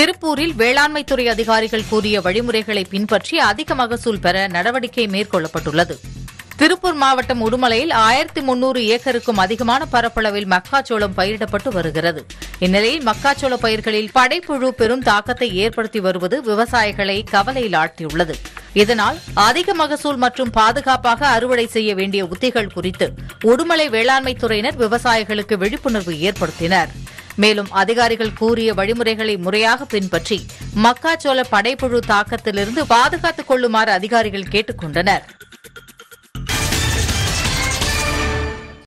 திருப்பூரில் வேளாண்மைத்துறை அதிகாரிகள் கூறிய வழிமுறைகளை பின்பற்றி அதிக மகசூல் பெற நடவடிக்கை மேற்கொள்ளப்பட்டுள்ளது திருப்பூர் மாவட்டம் உடுமலையில் ஆயிரத்தி முன்னூறு ஏக்கருக்கும் அதிகமான பரப்பளவில் மக்காச்சோளம் பயிரிடப்பட்டு வருகிறது இந்நிலையில் மக்காச்சோள பயிர்களில் படைப்புழு பெரும் தாக்கத்தை ஏற்படுத்தி வருவது விவசாயிகளை கவலையில் ஆழ்த்தியுள்ளது இதனால் அதிக மகசூல் மற்றும் பாதுகாப்பாக அறுவடை செய்ய வேண்டிய உத்திகள் குறித்து உடுமலை வேளாண்மை துறையினர் விவசாயிகளுக்கு விழிப்புணர்வு ஏற்படுத்தினர் மேலும் அதிகாரிகள் கூறிய வழிமுறைகளை முறையாக பின்பற்றி மக்காச்சோள படைப்புழு தாக்கத்திலிருந்து பாதுகாத்துக் கொள்ளுமாறு அதிகாரிகள் கேட்டுக் கொண்டனர்